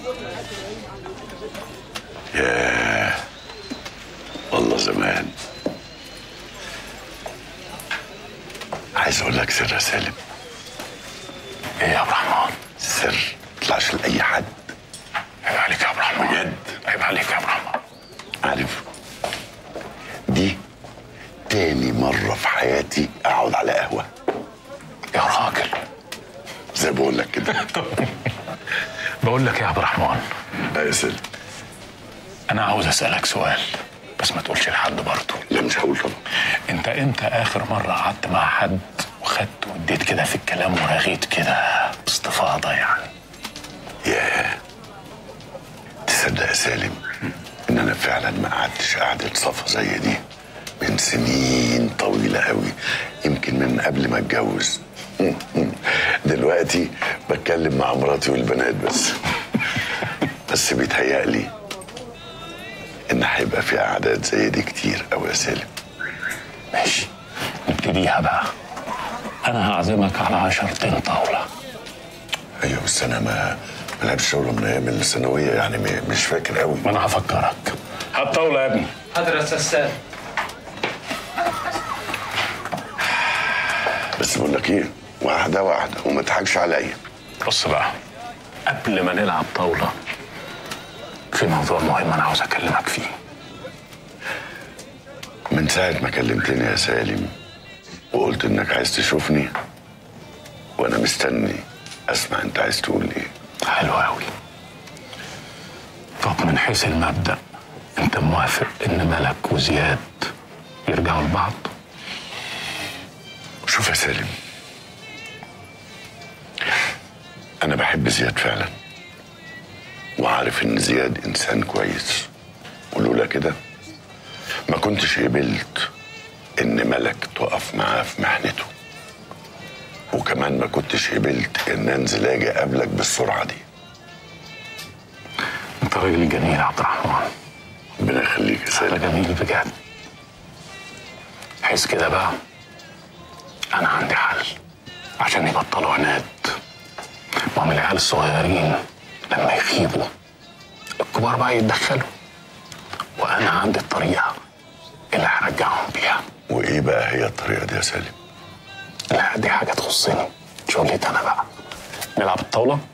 ياه والله زمان عايز اقول لك سر يا سالم ايه يا عبد الرحمن سر طلعش لاي حد عيب عليك يا عبد الرحمن بجد عيب عليك يا عبد الرحمن عارف دي تاني مرة في حياتي أقعد على قهوة يا راجل زي ما بقول لك كده بقول لك يا عبد الرحمن يا سالم انا عاوز اسالك سؤال بس ما تقولش لحد برضه لا مش هقول طبعا انت امتى اخر مره قعدت مع حد وخدت واديت كده في الكلام ورغيت كده باستفاضه يعني ياه تصدق يا سالم ان انا فعلا ما قعدتش قعدة صفا زي دي من سنين طويلة قوي يمكن من قبل ما اتجوز دلوقتي بتكلم مع مراتي والبنات بس بس بيتهيألي ان هيبقى في قعدات زي دي كتير قوي يا سالم ماشي نبتديها بقى انا هعزمك على عشرتين طاوله ايوه بس انا ما ما لعبتش طاوله من ايام الثانويه يعني م- مش فاكر قوي ما انا هفكرك هات طاوله يا ابني حاضر يا استاذ سالم بس بقول لك ايه واحده واحده وما تضحكش عليا بص بقى قبل ما نلعب طاوله في موضوع مهم انا عاوز اكلمك فيه من ساعة ما كلمتني يا سالم وقلت انك عايز تشوفني وانا مستني اسمع انت عايز تقول ايه حلو قوي طب من حيث المبدأ انت موافق ان ملك وزياد يرجعوا لبعض شوف يا سالم انا بحب زياد فعلا وعارف ان زياد انسان كويس ولولا كده ما كنتش قبلت ان ملك تقف معاه في محنته وكمان ما كنتش قبلت ان انزل اجي اقابلك بالسرعه دي انت راجل جميل يا عبد الرحمن ربنا يخليك يا انت سالم جميل بجد حس كده بقى انا عندي حل عشان يبطلوا عناد ما هم العيال الصغيرين لما يخيبوا الكبار بقى يتدخلوا وانا عندي الطريقه اللي هرجعهم بيها وايه بقى هي الطريقه دي يا سالم لا دي حاجه تخصني شغلتي انا بقى نلعب الطاوله